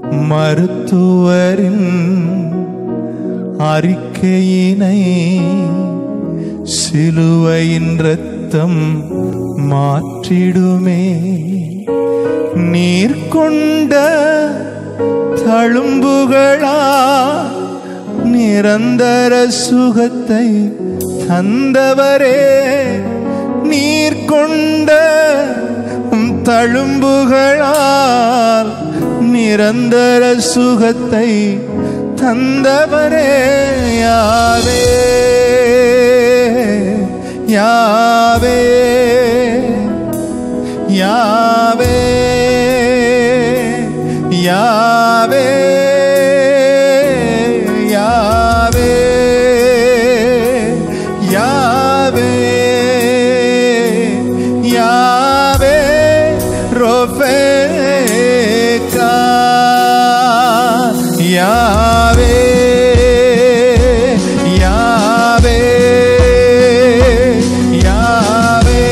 மருத்துவரின் அறிக்கையினை சிலுவையின் ரத்தம் மாற்றிடுமே நீர் கொண்ட தழும்புகளா நிரந்தர சுகத்தை தந்தவரே நீர் கொண்ட உம் தழும்புகளால் நிரந்தர சுகத்தை தந்தவரே யாவே யாவே யாவே யாவே யாவே யாவே யாவே ரோஃபேகா யாவே யாவே யாவே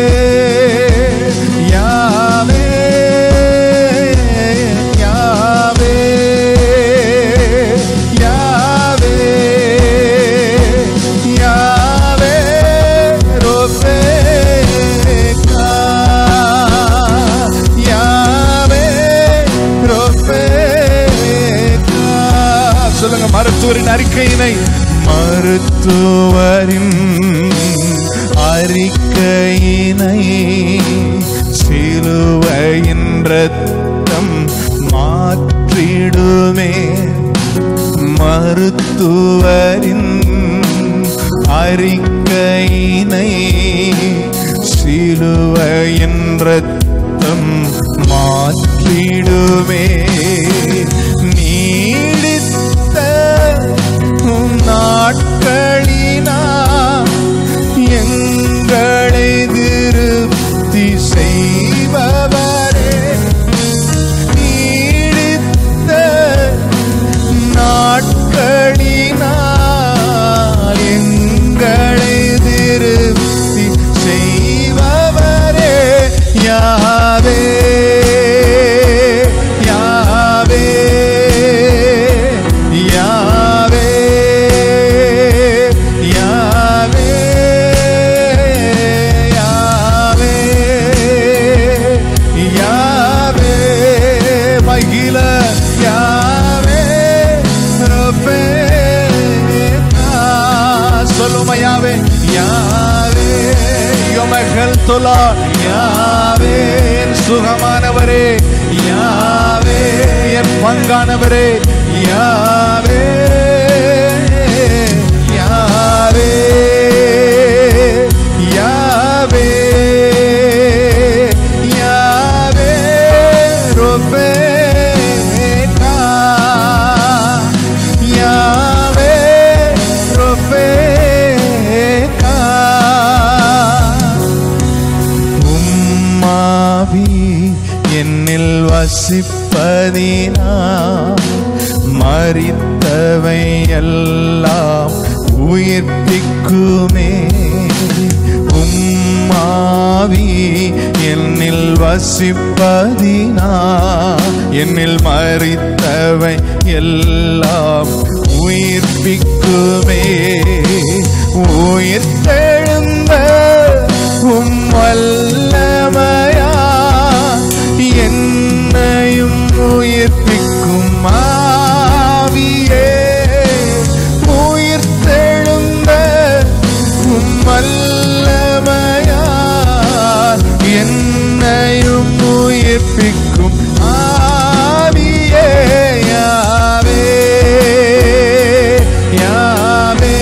யாவே யாவே யாவே யாவே ரோஃபேகா யாவே ரோஃபேகா சொல்லுங்க மருத்துவரின் அறிக்கையினை மருத்துவரின் அறிக்கையினை சிலுவையின் ரத்தம் மாற்றிடுமே மருத்துவரின் அறிக்கையினை சிலுவையின் ரத்தம் மாற்றிடுமே நீடித்த உம் நாட்களினா எங்களை திருப்தி செய்பவரே நீடித்த நாட்களினால் எங்களை திருப்தி செய்பவரே யாவே யாவே யாவே யாவே யாவே யாவே மகிழ யாவே ரப்பேனா. சொல்லுமா யாவே யாவே யோமகள் தொலா யாவே என் சுகமானவரே யாவே என் பங்கானவரே யாவே யாவே யாவே யாவே ரொபேகா யாவே ரொபேகா உம்மாவி என்னில் வசிப்பதினா மறித்தவை எல்லாம் உயிர்ப்பிக்குமே உம்மாவி என்னில் வசிப்பதினா என்னில் மறித்தவை எல்லாம் உயிர்ப்பிக்குமே உயிர் தெழுந்த உம் வல்லமையா என்னையும் உயிர்ப்பிக்கும் ஆவியே உயிர் தெழுந்த உம் வல்லமையா என்னையும் உயிர்ப்பிக்கும் ஆவியே யாவே யாவே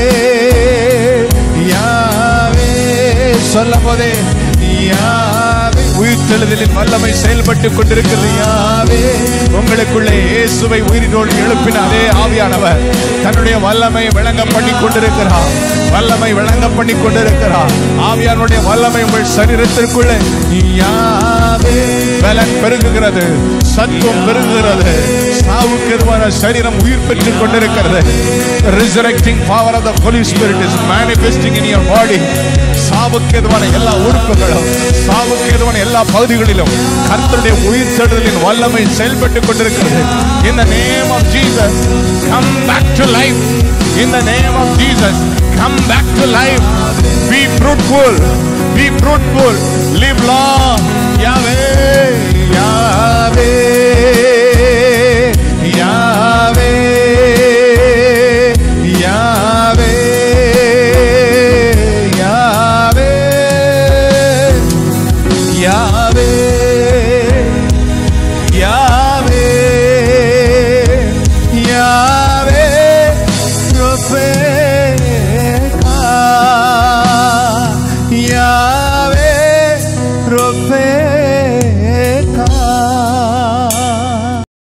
யாவே சொல்ல போதே யாவே உயிர்த்தெழுதலின் வல்லமை செயல்பட்டு கொண்டிருக்கிறது யாவே உங்களுக்குள்ளே இயேசுவை உயிரினோடு எழுப்பின அதே ஆவியானவர் தன்னுடைய வல்லமை விளங்க பண்ணி கொண்டிருக்கிறார் வல்லமை விளங்க பண்ணி கொண்டிருக்கிறார் ஆவியானுடைய வல்லமை உங்கள் சரீரத்திற்குள்ளே யாவே பலன் பெருகுகிறது சத்துவம் பெருகுகிறது சாவுக்கு எதுவான சரீரம் உயிர் பெற்றுக் கொண்டிருக்கிறது resurrecting power of the Holy Spirit is manifesting in your body சாவுக்கு எதுவான எல்லா உறுப்புகளும் சாவுக்கு எதுவான எல்லா பகுதிகளிலும் கர்த்தருடைய உயிர் தேடுதலின் வல்லமை செயல்பட்டுக் கொண்டிருக்கிறது in the name of Jesus come back to life in the name of Jesus come back to life be fruitful be fruitful live long